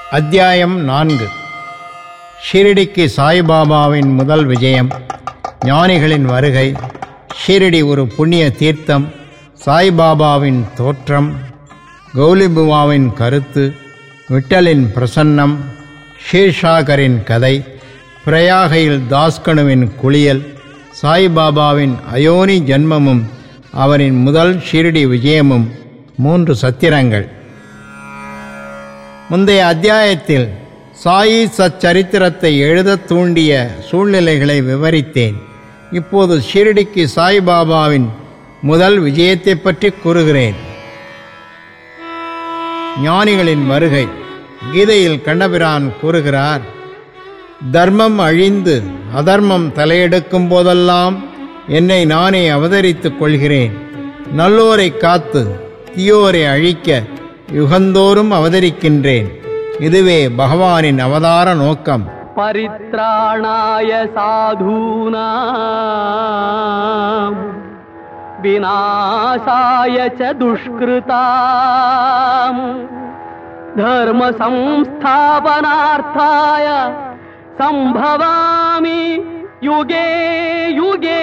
அத்தியாயம் நான்கு ஷிரடிக்கு சாய்பாபாவின் முதல் விஜயம் ஞானிகளின் வருகை ஷிரடி ஒரு புண்ணிய தீர்த்தம் சாய்பாபாவின் தோற்றம் கௌலிபுவாவின் கருத்து விட்டலின் பிரசன்னம் ஷீர்ஷாகரின் கதை பிரயாகையில் தாஸ்கனுவின் குளியல் சாய்பாபாவின் அயோனி ஜன்மமும் அவரின் முதல் ஷிரடி விஜயமும் மூன்று சத்திரங்கள் முந்தைய அத்தியாயத்தில் சாயி சச்சரித்திரத்தை எழுதத் தூண்டிய சூழ்நிலைகளை விவரித்தேன் இப்போது ஷிரடிக்கு சாய்பாபாவின் முதல் விஜயத்தை பற்றி கூறுகிறேன் ஞானிகளின் வருகை கீதையில் கண்ணபிரான் கூறுகிறார் தர்மம் அழிந்து அதர்மம் தலையெடுக்கும் போதெல்லாம் என்னை நானே அவதரித்துக் கொள்கிறேன் நல்லோரை காத்து தீயோரை அழிக்க யுகந்தோறும் அவதரிக்கின்றேன் இதுவே பகவானின் அவதார நோக்கம் परित्राणाय साधूनां विनाशाय च दुष्कृतां धर्मसंस्थापनार्थाय सम्भवामि युगे युगे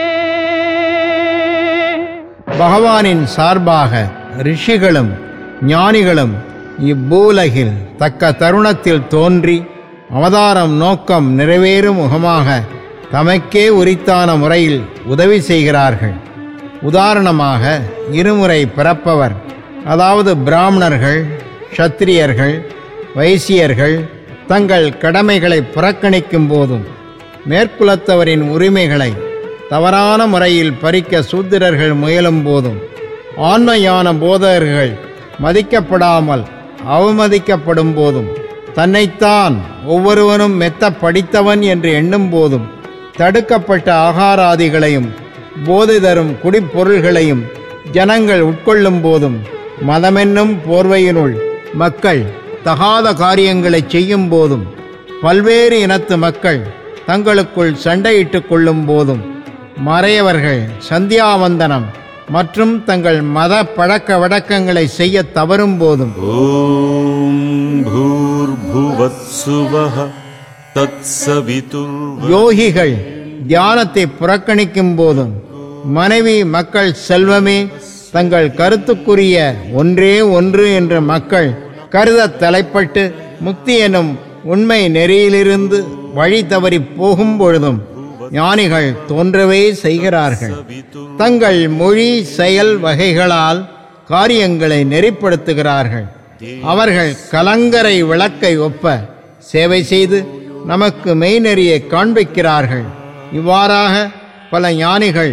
பகவானின் சார்பாக ரிஷிகளும் ஞானிகளும் இப்பூலகில் தக்க தருணத்தில் தோன்றி அவதாரம் நோக்கம் நிறைவேறும் முகமாக தமக்கே உரித்தான முறையில் உதவி செய்கிறார்கள் உதாரணமாக இருமுறை பிறப்பவர் அதாவது பிராமணர்கள் க்ஷத்திரியர்கள் வைசியர்கள் தங்கள் கடமைகளை புறக்கணிக்கும் போதும் மேற்குலத்தவரின் உரிமைகளை தவறான முறையில் பறிக்க சூத்திரர்கள் முயலும் போதும் ஆன்மயான போதகர்கள் மதிக்கப்படாமல் அவமதிக்கப்படும் போதும் தன்னைத்தான் ஒவ்வொருவனும் மெத்த படித்தவன் என்று எண்ணும் போதும் தடுக்கப்பட்ட ஆகாராதிகளையும் போதை தரும் குடிப்பொருள்களையும் ஜனங்கள் உட்கொள்ளும் போதும் மதமென்னும் போர்வையினுள் மக்கள் தகாத காரியங்களை செய்யும் போதும் பல்வேறு இனத்து மக்கள் தங்களுக்குள் சண்டையிட்டுக் கொள்ளும் போதும் மறையவர்கள் சந்தியாவந்தனம் மற்றும் தங்கள் மத பழக்க வழக்கங்களை செய்ய தவறும் போதும் ॐ भूर्भुवत्सुवः तत्सवितुर्व யோகிகள் தியானத்தை புறக்கணிக்கும் போதும் மனைவி மக்கள் செல்வமே தங்கள் கருத்துக்குரிய ஒன்றே ஒன்று என்று மக்கள் கருதத் தலைப்பட்டு முக்தி எனும் உண்மை நெறியிலிருந்து வழி தவறி போகும் பொழுதும் ஞானிகள் தோன்றவே செய்கிறார்கள் தங்கள் மொழி செயல் வகைகளால் காரியங்களை நெறிப்படுத்துகிறார்கள் அவர்கள் கலங்கரை விளக்கை ஒப்ப சேவை செய்து நமக்கு மெய்நெறியை காண்பிக்கிறார்கள் இவ்வாறாக பல ஞானிகள்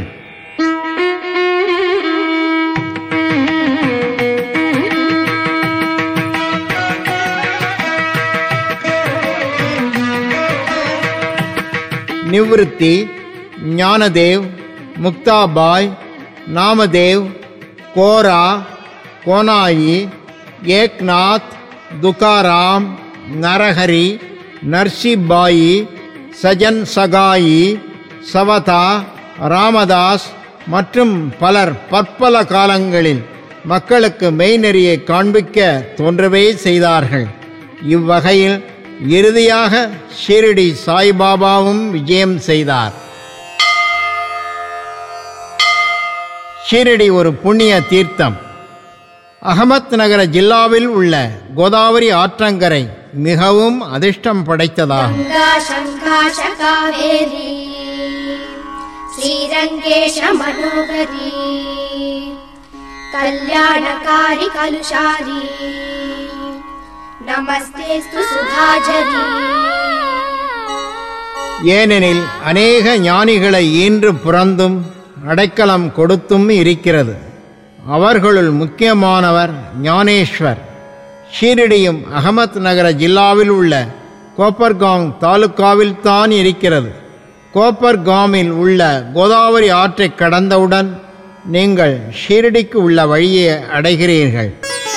நிவிருத்தி ஞானதேவ் முக்தாபாய் நாமதேவ் கோரா கோனாயி ஏக்நாத் துகாராம் நரஹரி நர்சிபாயி சஜன் சகாயி சவதா ராமதாஸ் மற்றும் பலர் பற்பல காலங்களில் மக்களுக்கு மெய்நெறியை காண்பிக்க தோன்றவே செய்தார்கள் இவ்வகையில் இறுதியாக ஷிரடி சாய்பாபாவும் விஜயம் செய்தார் ஷிரடி ஒரு புண்ணிய தீர்த்தம் அகமத் நகர ஜில்லாவில் உள்ள கோதாவரி ஆற்றங்கரை மிகவும் அதிர்ஷ்டம் படைத்ததாகும் गङ्गा शङ्काश कावेरी श्रीरङ्गेश मनोहरी कल्याणकारि कलुषारी नमस्तेऽस्तु सुधाझरी ஏனெனில் அநேக ஞானிகளை ஈன்று புறந்தும் அடைக்கலம் கொடுத்தும் இருக்கிறது அவர்களுள் முக்கியமானவர் ஞானேஸ்வர் ஷீரடியும் அகமத் நகர ஜில்லாவில் உள்ள கோப்பர்காங் தாலுக்காவில் தான் இருக்கிறது கோப்பர்காமில் உள்ள கோதாவரி ஆற்றை கடந்தவுடன் நீங்கள் ஷீரடிக்கு உள்ள வழியை அடைகிறீர்கள்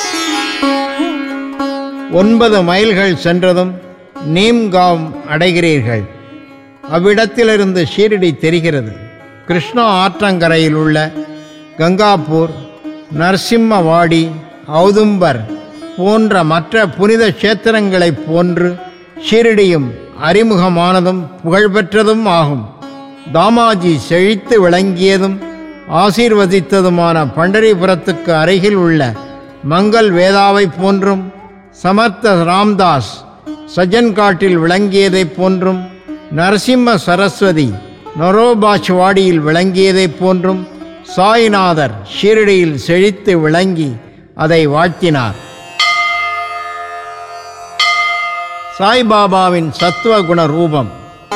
ஒன்பது மைல்கள் சென்றதும் நீம்காம் அடைகிறீர்கள் அவ்விடத்திலிருந்து ஷீரடி தெரிகிறது கிருஷ்ணா ஆற்றங்கரையில் உள்ள கங்காப்பூர் நரசிம்மவாடி ஔதும்பர் போன்ற மற்ற புனித கஷேத்திரங்களைப் போன்று ஷிரடியும் அறிமுகமானதும் புகழ்பெற்றதும் ஆகும் தாமாஜி செழித்து விளங்கியதும் ஆசீர்வதித்ததுமான பண்டரிபுரத்துக்கு அருகில் உள்ள மங்கள் வேதாவை போன்றும் சமர்த்த ராம்தாஸ் சஜன்காட்டில் விளங்கியதைப் போன்றும் நரசிம்ம சரஸ்வதி நொரோபாச்வாடியில் விளங்கியதைப் போன்றும் சாய்நாதர் ஷீரடியில் செழித்து விளங்கி அதை வாழ்த்தினார் சாய்பாபாவின் சத்துவ குண ரூபம்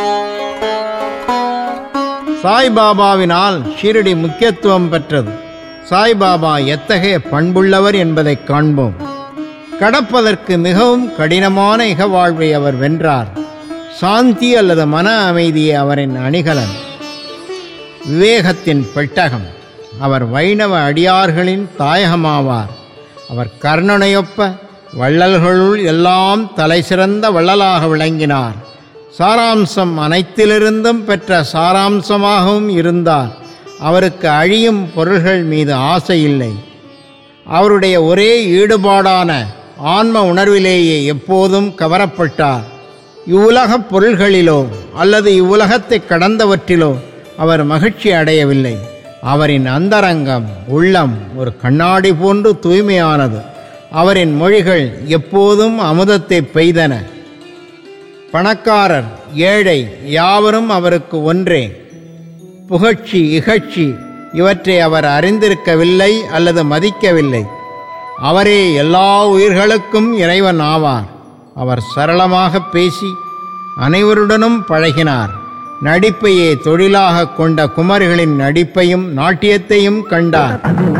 சாய்பாபாவினால் ஷீரடி முக்கியத்துவம் பெற்றது சாய்பாபா எத்தகைய பண்புள்ளவர் என்பதை காண்போம் கடப்பதற்கு மிகவும் கடினமான இகவாழ்வை அவர் வென்றார் சாந்தி அல்லது மன அமைதியே அவரின் அணிகலன் விவேகத்தின் பெட்டகம் அவர் வைணவ அடியார்களின் தாயகமாவார் அவர் கர்ணனையொப்ப வள்ளல்களுள் எல்லாம் தலைசிறந்த வள்ளலாக விளங்கினார் சாராம்சம் அனைத்திலிருந்தும் பெற்ற சாராம்சமாகவும் இருந்தார் அவருக்கு அழியும் பொருள்கள் மீது ஆசை இல்லை அவருடைய ஒரே ஈடுபாடான ஆன்ம உணர்விலேயே எப்போதும் கவரப்பட்டார் இவ்வுலகப் பொருள்களிலோ அல்லது இவ்வுலகத்தை கடந்தவற்றிலோ அவர் மகிழ்ச்சி அடையவில்லை அவரின் அந்தரங்கம் உள்ளம் ஒரு கண்ணாடி போன்று தூய்மையானது அவரின் மொழிகள் எப்போதும் அமுதத்தை பெய்தன பணக்காரர் ஏழை யாவரும் அவருக்கு ஒன்றே புகழ்ச்சி இகழ்ச்சி இவற்றை அவர் அறிந்திருக்கவில்லை அல்லது மதிக்கவில்லை அவரே எல்லா உயிர்களுக்கும் இறைவன் ஆவார் அவர் சரளமாக பேசி அனைவருடனும் பழகினார் நடிப்பையே தொழிலாக கொண்ட குமரிகளின் நடிப்பையும் நாட்டியத்தையும் கண்டார்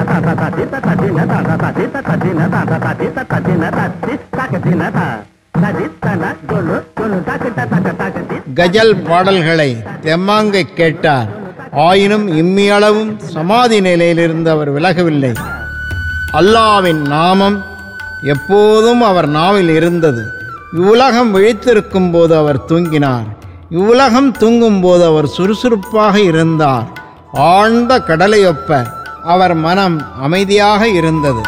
கஜல் பாடல்களை தெம்மாங்கை கேட்டார் ஆயினும் இம்மியளவும் சமாதி நிலையிலிருந்து அவர் விலகவில்லை அல்லாவின் நாமம் எப்போதும் அவர் நாவில் இருந்தது இவ்வுலகம் விழித்திருக்கும் போது அவர் தூங்கினார் இவ்வுலகம் தூங்கும் போது அவர் சுறுசுறுப்பாக இருந்தார் ஆழ்ந்த கடலையொப்ப அவர் மனம் அமைதியாக இருந்தது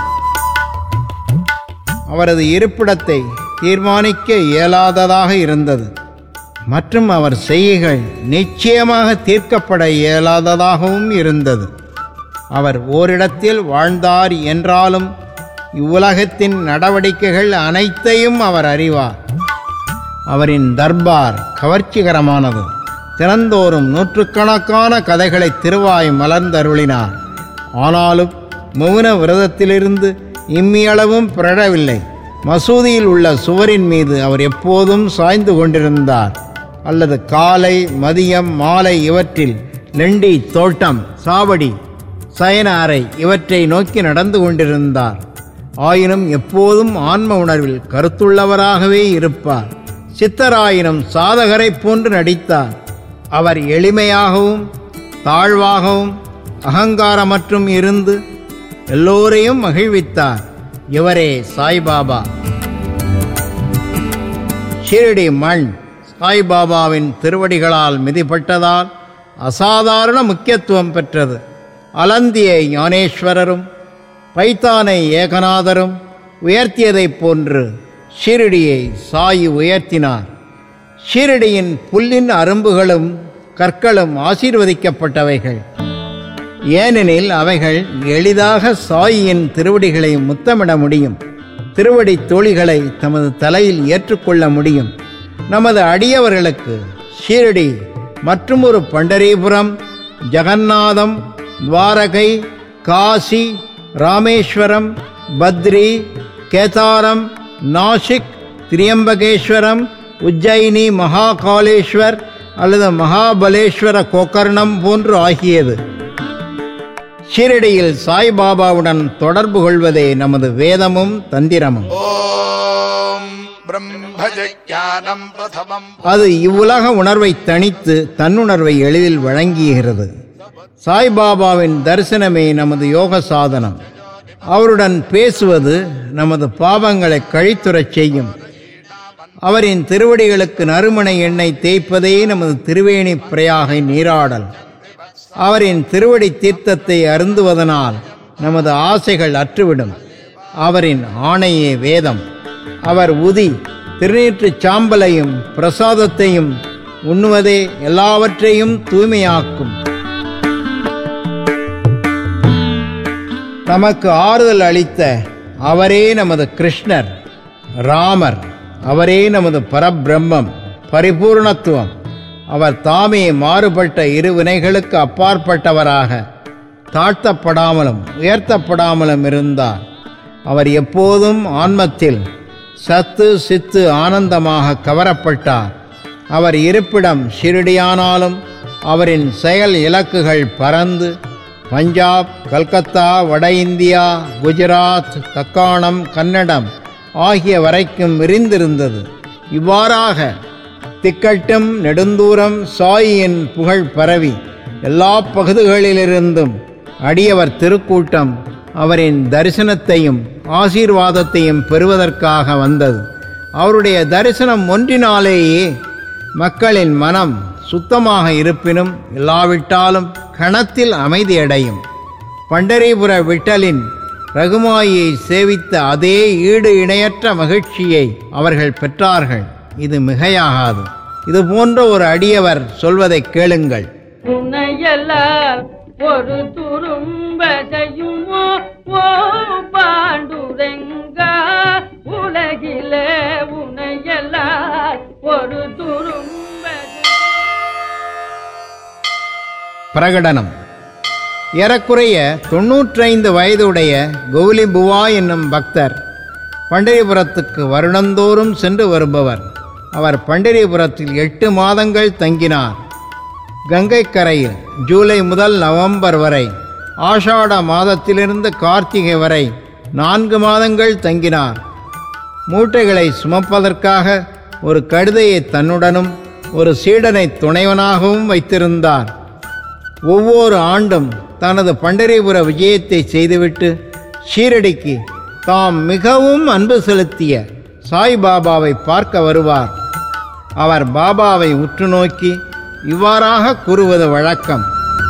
அவரது இருப்பிடத்தை தீர்மானிக்க இயலாததாக இருந்தது மற்றும் அவர் செய்கைகள் நிச்சயமாக தீர்க்கப்பட இயலாததாகவும் இருந்தது அவர் ஓரிடத்தில் வாழ்ந்தார் என்றாலும் இவ்வுலகத்தின் நடவடிக்கைகள் அனைத்தையும் அவர் அறிவார் அவரின் தர்பார் கவர்ச்சிகரமானது தினந்தோறும் நூற்றுக்கணக்கான கதைகளை திருவாய் மலர்ந்தருளினார் ஆனாலும் மௌன விரதத்திலிருந்து இம்மியளவும் பிறழவில்லை மசூதியில் உள்ள சுவரின் மீது அவர் எப்போதும் சாய்ந்து கொண்டிருந்தார் அல்லது காலை மதியம் மாலை இவற்றில் லெண்டி தோட்டம் சாவடி சயன அறை இவற்றை நோக்கி நடந்து கொண்டிருந்தார் ஆயினும் எப்போதும் ஆன்ம உணர்வில் கருத்துள்ளவராகவே இருப்பார் சித்தராயினும் சாதகரைப் போன்று நடித்தார் அவர் எளிமையாகவும் தாழ்வாகவும் அகங்காரமற்றும் இருந்து எல்லோரையும் மகிழ்வித்தார் இவரே சாய்பாபா ஷிரடி மண் சாய்பாபாவின் திருவடிகளால் மிதிப்பட்டதால் அசாதாரண முக்கியத்துவம் பெற்றது அலந்திய ஞானேஸ்வரரும் பைத்தானை ஏகநாதரும் உயர்த்தியதைப் போன்று ஷிரடியை சாயி உயர்த்தினார் ஷிரடியின் புல்லின் அரும்புகளும் கற்களும் ஆசீர்வதிக்கப்பட்டவைகள் ஏனெனில் அவைகள் எளிதாக சாயியின் திருவடிகளை முத்தமிட முடியும் திருவடி தோழிகளை தமது தலையில் ஏற்றுக்கொள்ள முடியும் நமது அடியவர்களுக்கு ஷீரடி மற்றும் ஒரு பண்டரிபுரம் ஜெகநாதம் துவாரகை காசி ராமேஸ்வரம் பத்ரி கேதாரம் நாசிக் திரியம்பகேஸ்வரம் உஜ்ஜயினி மகாகாலேஸ்வர் அல்லது மகாபலேஸ்வர கோகர்ணம் போன்று ஆகியது ஷீரடியில் சாய்பாபாவுடன் தொடர்பு கொள்வதே நமது வேதமும் தந்திரமும் ॐ ब्रह्मजज्ञानम् प्रथमम् அது இவ்வுலக உணர்வை தணித்து தன்னுணர்வை எளிதில் வழங்குகிறது சாய்பாபாவின் தரிசனமே நமது யோக சாதனம் அவருடன் பேசுவது நமது பாவங்களை கழித்துறச் செய்யும் அவரின் திருவடிகளுக்கு நறுமண எண்ணெய் தேய்ப்பதே நமது திருவேணி பிரயாகை நீராடல் அவரின் திருவடி தீர்த்தத்தை அருந்துவதனால் நமது ஆசைகள் அற்றுவிடும் அவரின் ஆணையே வேதம் அவர் உதி திருநீற்றுச் சாம்பலையும் பிரசாதத்தையும் உண்ணுவதே எல்லாவற்றையும் தூய்மையாக்கும் நமக்கு ஆறுதல் அளித்த அவரே நமது கிருஷ்ணர் ராமர் அவரே நமது பரபிரம்மம் பரிபூர்ணத்துவம் அவர் தாமே மாறுபட்ட இரு வினைகளுக்கு அப்பாற்பட்டவராக தாழ்த்தப்படாமலும் உயர்த்தப்படாமலும் இருந்தார் அவர் எப்போதும் ஆன்மத்தில் சத்து சித்து ஆனந்தமாக கவரப்பட்டார் அவர் இருப்பிடம் ஷிரடியானாலும் அவரின் செயல் இலக்குகள் பறந்து பஞ்சாப் கல்கத்தா வட இந்தியா குஜராத் தக்காணம் கன்னடம் ஆகிய வரைக்கும் விரிந்திருந்தது இவ்வாறாக திக்கட்டும் நெடுந்தூரம் சாயியின் புகழ் பரவி எல்லா பகுதிகளிலிருந்தும் அடியவர் திருக்கூட்டம் அவரின் தரிசனத்தையும் ஆசீர்வாதத்தையும் பெறுவதற்காக வந்தது அவருடைய தரிசனம் ஒன்றினாலேயே மக்களின் மனம் சுத்தமாக இருப்பினும் இல்லாவிட்டாலும் கணத்தில் அமைதியடையும் பண்டரிபுர விட்டலின் ரகுமாயை சேவித்த அதே ஈடு இணையற்ற மகிழ்ச்சியை அவர்கள் பெற்றார்கள் இது மிகையாகாது இது போன்ற ஒரு அடியவர் சொல்வதை கேளுங்கள் உன்னையெல்லாம் ஒரு துரும்ப செய்யுமோ ஓ பாண்டுரெங்கா உலகிலே உன்னையெல்லாம் ஒரு துரும்ப பிரகடனம் ஏறக்குறைய தொன்னூற்றைந்து வயதுடைய கௌலி புவா என்னும் பக்தர் பண்டரிபுரத்துக்கு வருடந்தோறும் சென்று வருபவர் அவர் பண்டரிபுரத்தில் எட்டு மாதங்கள் தங்கினார் கங்கை கரையில் ஜூலை முதல் நவம்பர் வரை ஆஷாட மாதத்திலிருந்து கார்த்திகை வரை நான்கு மாதங்கள் தங்கினார் மூட்டைகளை சுமப்பதற்காக ஒரு கழுதையை தன்னுடனும் ஒரு சீடனை துணைவனாகவும் வைத்திருந்தார் ஒவ்வொரு ஆண்டும் தனது பண்டரிபுர விஜயத்தை செய்துவிட்டு ஷீரடிக்கு தாம் மிகவும் அன்பு செலுத்திய சாய்பாபாவை பார்க்க வருவார் அவர் பாபாவை உற்று நோக்கி இவ்வாறாக கூறுவது வழக்கம்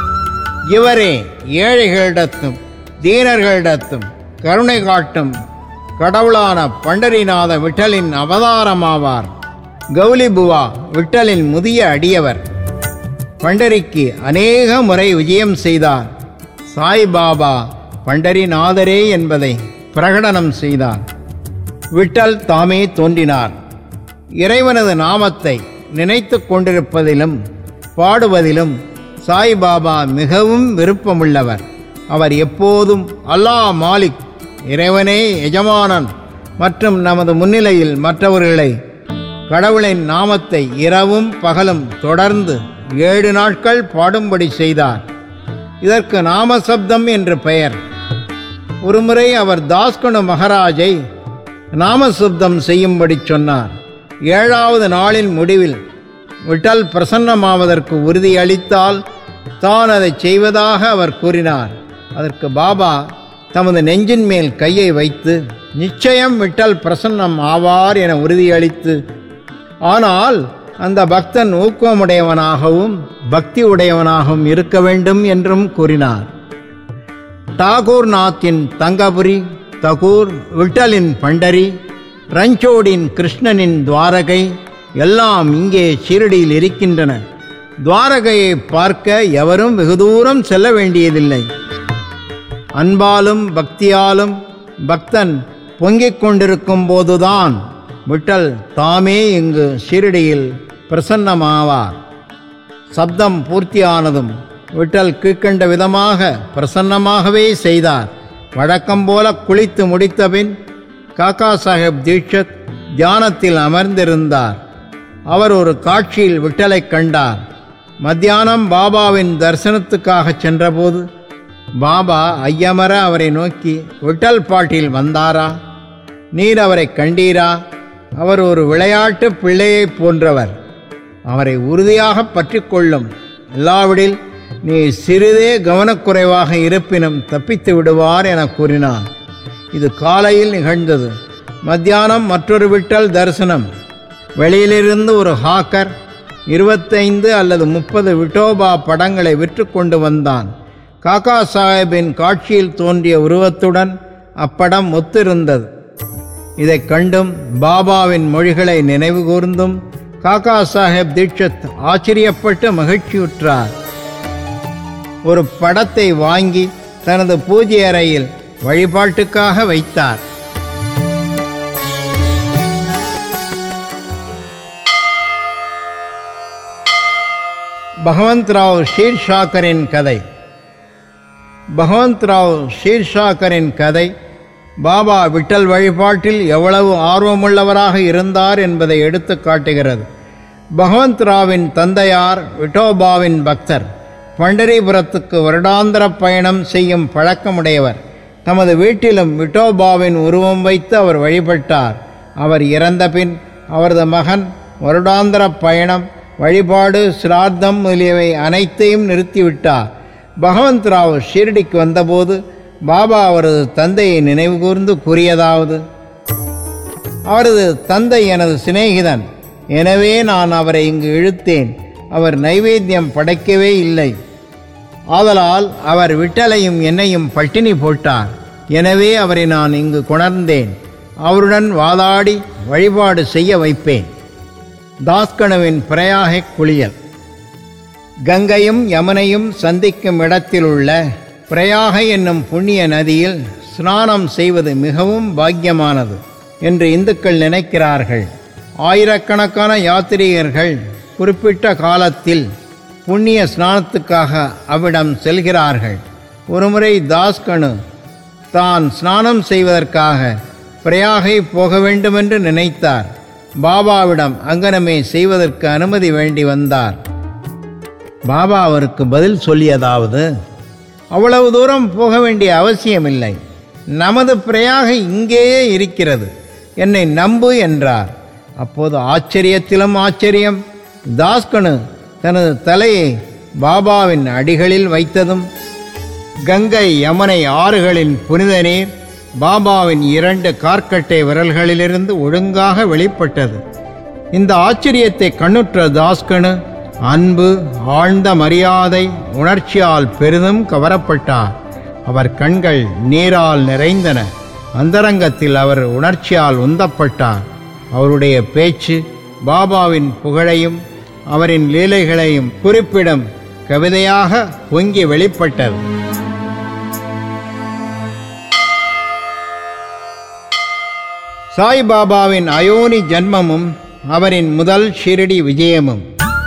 இவரே ஏழைகளிடத்தும் தீனர்களிடத்தும் கருணை காட்டும் கடவுளான பண்டரிநாத விட்டலின் அவதாரமாவார் கௌலி புவா விட்டலின் முதிய அடியவர் பண்டரிக்கு அநேக முறை விஜயம் செய்தார் சாய்பாபா பண்டரிநாதரே என்பதை பிரகடனம் செய்தார் விட்டல் தாமே தோன்றினார் இறைவனது நாமத்தை நினைத்து கொண்டிருப்பதிலும் பாடுவதிலும் சாய்பாபா மிகவும் விருப்பமுள்ளவர் அவர் எப்போதும் அல்லாஹ் மாலிக் இறைவனே எஜமானன் மற்றும் நமது முன்னிலையில் மற்றவர்களை கடவுளின் நாமத்தை இரவும் பகலும் தொடர்ந்து ஏழு நாட்கள் பாடும்படி செய்தார் இதற்கு நாம சப்தம் என்று பெயர் ஒருமுறை அவர் தாஸ்கனு மகாராஜை நாமசப்தம் செய்யும்படி சொன்னார் ஏழாவது நாளின் முடிவில் விட்டல் பிரசன்னமாவதற்கு உறுதியளித்தால் தான் அதை செய்வதாக அவர் கூறினார் அதற்கு பாபா தமது நெஞ்சின் மேல் கையை வைத்து நிச்சயம் விட்டல் பிரசன்னம் ஆவார் என உறுதியளித்து ஆனால் அந்த பக்தன் ஊக்கமுடையவனாகவும் பக்தி உடையவனாகவும் இருக்க வேண்டும் என்றும் கூறினார் டாகூர் நாத்தின் தங்கபுரி தகூர் விட்டலின் பண்டரி ரஞ்சோடின் கிருஷ்ணனின் துவாரகை எல்லாம் இங்கே ஷீரடியில் இருக்கின்றன துவாரகையை பார்க்க எவரும் வெகு தூரம் செல்ல வேண்டியதில்லை அன்பாலும் பக்தியாலும் பக்தன் பொங்கிக் கொண்டிருக்கும் போதுதான் விட்டல் தாமே இங்கு ஷீரடியில் பிரசன்னமாவார் சப்தம் பூர்த்தியானதும் விட்டல் கீழ்க்கண்ட விதமாக பிரசன்னமாகவே செய்தார் வழக்கம் போல குளித்து முடித்தபின் காக்கா சாஹேப் தீட்சத் தியானத்தில் அமர்ந்திருந்தார் அவர் ஒரு காட்சியில் விட்டலைக் கண்டார் மத்தியானம் பாபாவின் தரிசனத்துக்காக சென்றபோது பாபா ஐயமர அவரை நோக்கி விட்டல் பாட்டில் வந்தாரா நீர் அவரை கண்டீரா அவர் ஒரு விளையாட்டு பிள்ளையைப் போன்றவர் அவரை உறுதியாக பற்றி கொள்ளும் இல்லாவிடில் நீ சிறிதே கவனக்குறைவாக இருப்பினும் தப்பித்து விடுவார் என கூறினார் இது காலையில் நிகழ்ந்தது மத்தியானம் மற்றொரு விட்டல் தரிசனம் வெளியிலிருந்து ஒரு ஹாக்கர் இருபத்தைந்து அல்லது முப்பது விட்டோபா படங்களை விற்று கொண்டு வந்தான் காக்கா சாஹேபின் காட்சியில் தோன்றிய உருவத்துடன் அப்படம் ஒத்திருந்தது இதைக் கண்டும் பாபாவின் மொழிகளை நினைவு கூர்ந்தும் காக்கா சாஹேப் தீட்சித் ஆச்சரியப்பட்டு மகிழ்ச்சியுற்றார் ஒரு படத்தை வாங்கி தனது பூஜை அறையில் வழிபாட்டுக்காக வைத்தார் பகவந்த்ராவ் ஷீர்ஷாக்கரின் கதை பகவந்த்ராவ் ஷீர்ஷாக்கரின் கதை பாபா விட்டல் வழிபாட்டில் எவ்வளவு ஆர்வமுள்ளவராக இருந்தார் என்பதை எடுத்து காட்டுகிறது பகவந்த்ராவின் தந்தையார் விட்டோபாவின் பக்தர் பண்டரிபுரத்துக்கு வருடாந்திர பயணம் செய்யும் பழக்கமுடையவர் தமது வீட்டிலும் விட்டோபாவின் உருவம் வைத்து அவர் வழிபட்டார் அவர் இறந்த பின் அவரது மகன் வருடாந்திர பயணம் வழிபாடு சிரார்த்தம் முதலியவை அனைத்தையும் நிறுத்திவிட்டார் பகவந்த்ராவ் ஷீரடிக்கு வந்தபோது பாபா அவரது தந்தையை நினைவுகூர்ந்து கூறியதாவது அவரது தந்தை எனது சிநேகிதன் எனவே நான் அவரை இங்கு இழுத்தேன் அவர் நைவேத்தியம் படைக்கவே இல்லை ஆதலால் அவர் விட்டலையும் என்னையும் பட்டினி போட்டார் எனவே அவரை நான் இங்கு கொணர்ந்தேன் அவருடன் வாதாடி வழிபாடு செய்ய வைப்பேன் தாஸ்கணுவின் பிரயாகை குளியல் கங்கையும் யமுனையும் சந்திக்கும் இடத்தில் உள்ள பிரயாகை என்னும் புண்ணிய நதியில் ஸ்நானம் செய்வது மிகவும் பாக்கியமானது என்று இந்துக்கள் நினைக்கிறார்கள் ஆயிரக்கணக்கான யாத்திரிகர்கள் குறிப்பிட்ட காலத்தில் புண்ணிய ஸ்நானத்துக்காக அவ்விடம் செல்கிறார்கள் ஒருமுறை தாஸ்கனு தான் ஸ்நானம் செய்வதற்காக பிரயாகை போக வேண்டுமென்று நினைத்தார் பாபாவிடம் அங்கனமே செய்வதற்கு அனுமதி வேண்டி வந்தார் பாபா அவருக்கு பதில் சொல்லியதாவது அவ்வளவு தூரம் போக வேண்டிய அவசியமில்லை நமது பிரயாக இங்கேயே இருக்கிறது என்னை நம்பு என்றார் அப்போது ஆச்சரியத்திலும் ஆச்சரியம் தாஸ்கனு தனது தலையை பாபாவின் அடிகளில் வைத்ததும் கங்கை யமுனை ஆறுகளின் புனித நீர் பாபாவின் இரண்டு கார்க்கட்டை விரல்களிலிருந்து ஒழுங்காக வெளிப்பட்டது இந்த ஆச்சரியத்தை கண்ணுற்ற தாஸ்கனு அன்பு ஆழ்ந்த மரியாதை உணர்ச்சியால் பெரிதும் கவரப்பட்டார் அவர் கண்கள் நீரால் நிறைந்தன அந்தரங்கத்தில் அவர் உணர்ச்சியால் உந்தப்பட்டார் அவருடைய பேச்சு பாபாவின் புகழையும் அவரின் லீலைகளையும் குறிப்பிடும் கவிதையாக பொங்கி வெளிப்பட்டது சாய்பாபாவின் அயோனி ஜன்மமும் அவரின் முதல் ஷிரடி விஜயமும்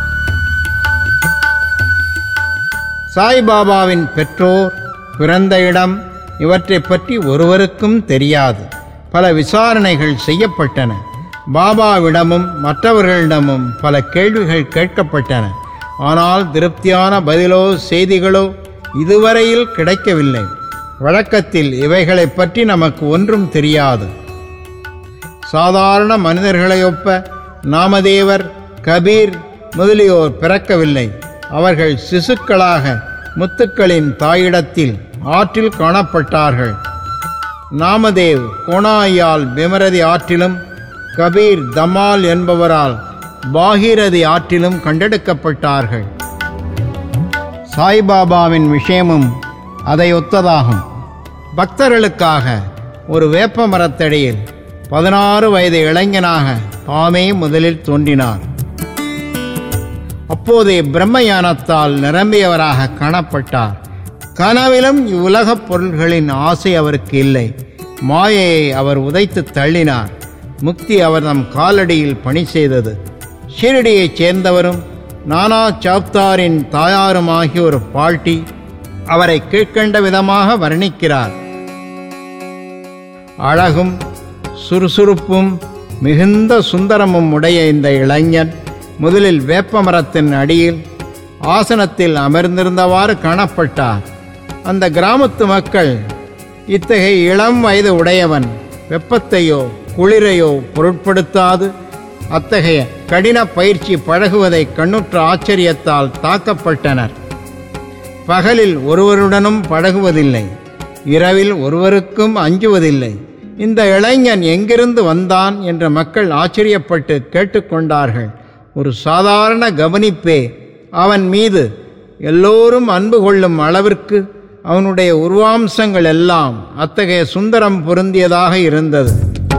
சாய்பாபாவின் பெற்றோர் பிறந்த இடம் இவற்றைப் பற்றி ஒருவருக்கும் தெரியாது பல விசாரணைகள் செய்யப்பட்டன பாபாவிடமும் மற்றவர்களிடமும் பல கேள்விகள் கேட்கப்பட்டன ஆனால் திருப்தியான பதிலோ செய்திகளோ இதுவரையில் கிடைக்கவில்லை வழக்கத்தில் இவைகளைப் பற்றி நமக்கு ஒன்றும் தெரியாது சாதாரண மனிதர்களை ஒப்ப நாமதேவர் கபீர் முதலியோர் பிறக்கவில்லை அவர்கள் சிசுக்களாக முத்துக்களின் தாயிடத்தில் ஆற்றில் காணப்பட்டார்கள் நாமதேவ் கோணாயால் பிமரதி ஆற்றிலும் கபீர் தமால் என்பவரால் பாகீரதி ஆற்றிலும் கண்டெடுக்கப்பட்டார்கள் சாய்பாபாவின் விஷயமும் அதை ஒத்ததாகும் பக்தர்களுக்காக ஒரு வேப்ப மரத்தடியில் பதினாறு வயது இளைஞனாக தாமே முதலில் தோன்றினார் அப்போதே பிரம்மஞானத்தால் நிரம்பியவராக காணப்பட்டார் கனவிலும் இவ்வுலகப் பொருள்களின் ஆசை அவருக்கு இல்லை மாயையை அவர் உதைத்து தள்ளினார் முக்தி அவர் நம் காலடியில் பணி செய்தது ஷீரடியைச் சேர்ந்தவரும் நானா சாப்தாரின் தாயாருமாகிய ஒரு பாட்டி அவரை கீழ்க்கண்ட விதமாக வர்ணிக்கிறார் அழகும் சுறுசுறுப்பும் மிகுந்த சுந்தரமும் உடைய இந்த இளைஞன் முதலில் வேப்ப மரத்தின் அடியில் ஆசனத்தில் அமர்ந்திருந்தவாறு காணப்பட்டார் அந்த கிராமத்து மக்கள் இத்தகைய இளம் வயது உடையவன் வெப்பத்தையோ குளிரையோ பொருட்படுத்தாது அத்தகைய கடின பயிற்சி பழகுவதை கண்ணுற்ற ஆச்சரியத்தால் தாக்கப்பட்டனர் பகலில் ஒருவருடனும் பழகுவதில்லை இரவில் ஒருவருக்கும் அஞ்சுவதில்லை இந்த இளைஞன் எங்கிருந்து வந்தான் என்று மக்கள் ஆச்சரியப்பட்டு கேட்டுக்கொண்டார்கள் ஒரு சாதாரண கவனிப்பே அவன் மீது எல்லோரும் அன்பு கொள்ளும் அளவிற்கு அவனுடைய உருவாம்சங்கள் எல்லாம் அத்தகைய சுந்தரம் பொருந்தியதாக இருந்தது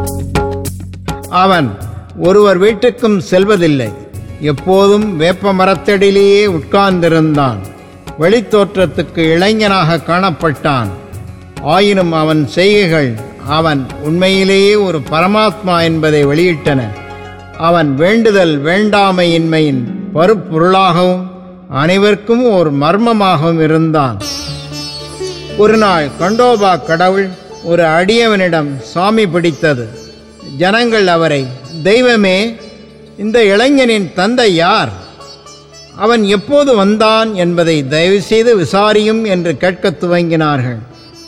அவன் ஒருவர் வீட்டுக்கும் செல்வதில்லை எப்போதும் வேப்ப மரத்தடியிலேயே உட்கார்ந்திருந்தான் வெளித்தோற்றத்துக்கு இளைஞனாக காணப்பட்டான் ஆயினும் அவன் செய்கைகள் அவன் உண்மையிலேயே ஒரு பரமாத்மா என்பதை வெளியிட்டன அவன் வேண்டுதல் வேண்டாமையின்மையின் பருப்பொருளாகவும் அனைவருக்கும் ஒரு மர்மமாகவும் இருந்தான் ஒரு நாள் கண்டோபா கடவுள் ஒரு அடியவனிடம் சாமி பிடித்தது ஜனங்கள் அவரை தெய்வமே இந்த இளைஞனின் தந்தை யார் அவன் எப்போது வந்தான் என்பதை தயவுசெய்து விசாரியும் என்று கேட்கத் துவங்கினார்கள்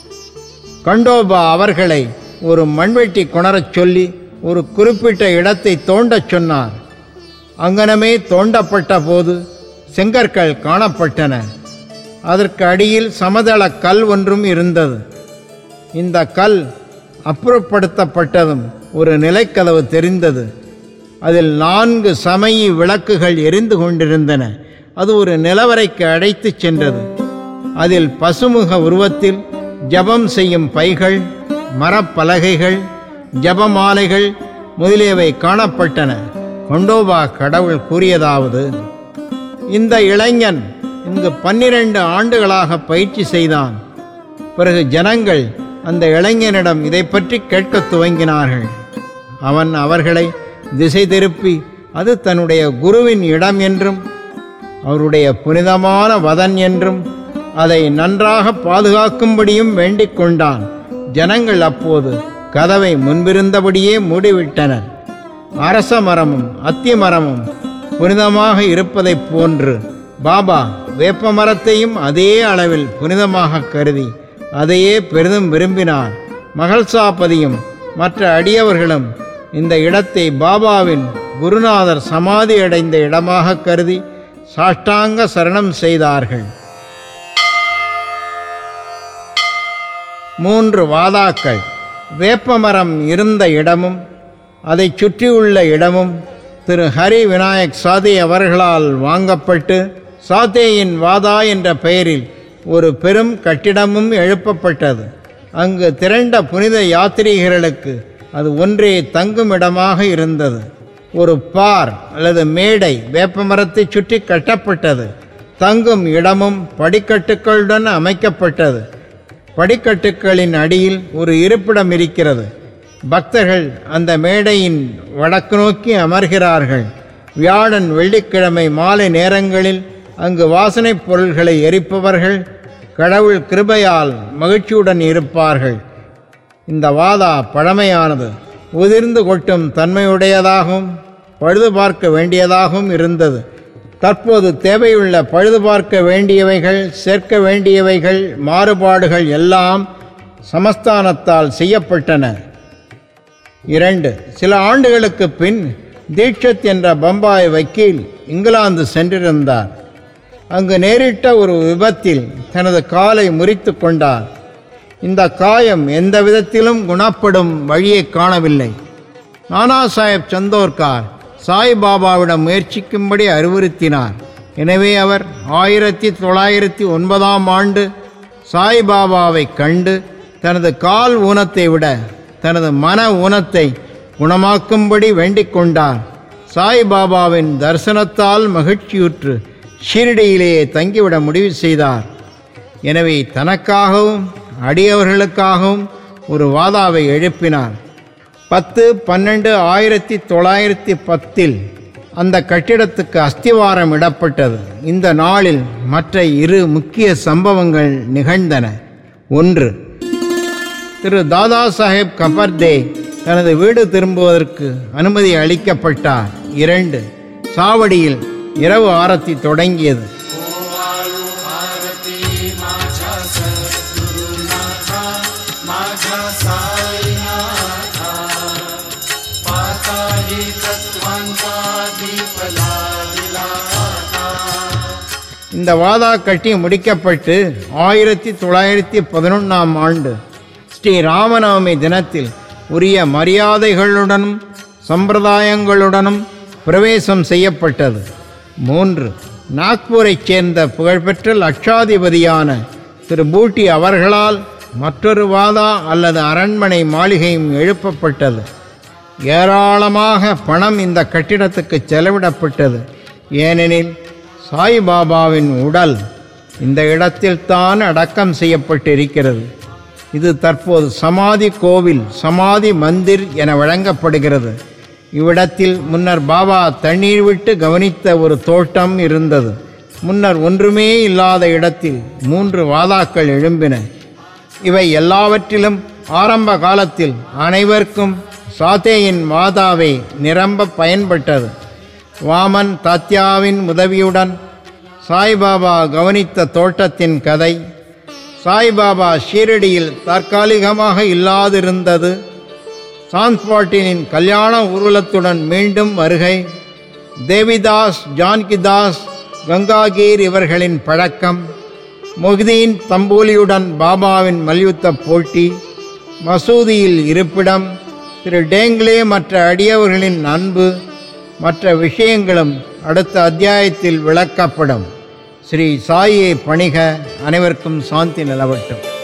கண்டோபா அவர்களை ஒரு மண்வெட்டி கொணரச் சொல்லி ஒரு குறிப்பிட்ட இடத்தை தோண்டச் சொன்னார் அங்கனமே தோண்டப்பட்ட போது செங்கற்கள் காணப்பட்டன அதற்கு அடியில் சமதள கல் ஒன்றும் இருந்தது இந்த கல் அப்புறப்படுத்தப்பட்டதும் ஒரு நிலைக்கதவு தெரிந்தது அதில் நான்கு சமயி விளக்குகள் எரிந்து கொண்டிருந்தன அது ஒரு நிலவரைக்கு அழைத்துச் சென்றது அதில் பசுமுக உருவத்தில் ஜபம் செய்யும் பைகள் மரப்பலகைகள் ஜபமாலைகள் முதலியவை காணப்பட்டன கொண்டோபா கடவுள் கூறியதாவது இந்த இளைஞன் இங்கு பன்னிரண்டு ஆண்டுகளாக பயிற்சி செய்தான் பிறகு ஜனங்கள் அந்த இளைஞனிடம் இதை பற்றி கேட்கத் துவங்கினார்கள் அவன் அவர்களை திசை திருப்பி அது தன்னுடைய குருவின் இடம் என்றும் அவருடைய புனிதமான வதன் என்றும் அதை நன்றாக பாதுகாக்கும்படியும் வேண்டிக் கொண்டான் ஜனங்கள் அப்போது கதவை முன்பிருந்தபடியே மூடிவிட்டனர் அரச மரமும் அத்தி மரமும் புனிதமாக இருப்பதைப் போன்று பாபா வேப்ப மரத்தையும் அதே அளவில் புனிதமாக கருதி அதையே பெரிதும் விரும்பினார் மகள்சாபதியும் மற்ற அடியவர்களும் இந்த இடத்தை பாபாவின் குருநாதர் சமாதி அடைந்த இடமாக கருதி சாஷ்டாங்க சரணம் செய்தார்கள் மூன்று வாதாக்கள் வேப்பமரம் இருந்த இடமும் அதைச் சுற்றியுள்ள இடமும் திரு ஹரி விநாயக் சாதே அவர்களால் வாங்கப்பட்டு சாத்தேயின் வாதா என்ற பெயரில் ஒரு பெரும் கட்டிடமும் எழுப்பப்பட்டது அங்கு திரண்ட புனித யாத்ரீகர்களுக்கு அது ஒன்றே தங்கும் இடமாக இருந்தது ஒரு பார் அல்லது மேடை வேப்பமரத்தை சுற்றி கட்டப்பட்டது தங்கும் இடமும் படிக்கட்டுகளுடன் அமைக்கப்பட்டது படிக்கட்டுகளின் அடியில் ஒரு இருப்பிடம் இருக்கிறது பக்தர்கள் அந்த மேடையின் வடக்கு நோக்கி அமர்கிறார்கள் வியாழன் வெள்ளிக்கிழமை மாலை நேரங்களில் அங்கு வாசனைப் பொருள்களை எரிப்பவர்கள் கடவுள் கிருபையால் மகிழ்ச்சியுடன் இருப்பார்கள் இந்த வாதா பழமையானது உதிர்ந்து கொட்டும் தன்மையுடையதாகவும் பழுது பார்க்க வேண்டியதாகவும் இருந்தது தற்போது தேவையுள்ள பழுது பார்க்க வேண்டியவைகள் சேர்க்க வேண்டியவைகள் மாறுபாடுகள் எல்லாம் சமஸ்தானத்தால் செய்யப்பட்டன இரண்டு சில ஆண்டுகளுக்கு பின் தீட்சத் என்ற பம்பாய் வக்கீல் இங்கிலாந்து சென்றிருந்தார் அங்கு நேரிட்ட ஒரு விபத்தில் தனது காலை முறித்து கொண்டார் இந்த காயம் எந்த விதத்திலும் குணப்படும் வழியை காணவில்லை நானா சாஹேப் சந்தோர்கார் சாய்பாபாவிடம் முயற்சிக்கும்படி அறிவுறுத்தினார் எனவே அவர் ஆயிரத்தி தொள்ளாயிரத்தி ஒன்பதாம் ஆண்டு சாய்பாபாவை கண்டு தனது கால் ஊனத்தை விட தனது மன ஊனத்தை குணமாக்கும்படி வேண்டிக் கொண்டார் சாய்பாபாவின் தரிசனத்தால் மகிழ்ச்சியுற்று ஷீரடியிலேயே தங்கிவிட முடிவு செய்தார் எனவே தனக்காகவும் அடியவர்களுக்காகவும் ஒரு வாதாவை எழுப்பினார் பத்து பன்னெண்டு ஆயிரத்தி தொள்ளாயிரத்தி பத்தில் அந்த கட்டிடத்துக்கு அஸ்திவாரம் இடப்பட்டது இந்த நாளில் மற்ற இரு முக்கிய சம்பவங்கள் நிகழ்ந்தன ஒன்று திரு தாதா சாஹேப் கபர்தே தனது வீடு திரும்புவதற்கு அனுமதி அளிக்கப்பட்டார் இரண்டு சாவடியில் இரவு ஆரத்தி தொடங்கியது இந்த வாதா கட்டி முடிக்கப்பட்டு ஆயிரத்தி தொள்ளாயிரத்தி பதினொன்றாம் ஆண்டு ஸ்ரீ ராமநவமி தினத்தில் உரிய மரியாதைகளுடனும் சம்பிரதாயங்களுடனும் பிரவேசம் செய்யப்பட்டது மூன்று நாக்பூரைச் சேர்ந்த புகழ்பெற்ற லட்சாதிபதியான திரு பூட்டி அவர்களால் மற்றொரு வாதா அல்லது அரண்மனை மாளிகையும் எழுப்பப்பட்டது ஏராளமாக பணம் இந்த கட்டிடத்துக்கு செலவிடப்பட்டது ஏனெனில் சாய்பாபாவின் உடல் இந்த இடத்தில்தான் அடக்கம் செய்யப்பட்டிருக்கிறது இது தற்போது சமாதி கோவில் சமாதி மந்திர் என வழங்கப்படுகிறது இவ்விடத்தில் முன்னர் பாபா தண்ணீர் விட்டு கவனித்த ஒரு தோட்டம் இருந்தது முன்னர் ஒன்றுமே இல்லாத இடத்தில் மூன்று வாதாக்கள் எழும்பின இவை எல்லாவற்றிலும் ஆரம்ப காலத்தில் அனைவருக்கும் சாத்தேயின் மாதாவை நிரம்ப பயன்பட்டது வாமன் தாத்யாவின் உதவியுடன் சாய்பாபா கவனித்த தோட்டத்தின் கதை சாய்பாபா ஷீரடியில் தற்காலிகமாக இல்லாதிருந்தது சான்ஸ்பாட்டினின் கல்யாண ஊர்வலத்துடன் மீண்டும் வருகை தேவிதாஸ் ஜான்கிதாஸ் கங்காகீர் இவர்களின் பழக்கம் மொஹ்தீன் தம்பூலியுடன் பாபாவின் மல்யுத்த போட்டி மசூதியில் இருப்பிடம் திரு டேங்லே மற்ற அடியவர்களின் அன்பு மற்ற விஷயங்களும் அடுத்த அத்தியாயத்தில் விளக்கப்படும் ஸ்ரீ சாயை பணிக அனைவருக்கும் சாந்தி நிலவட்டும்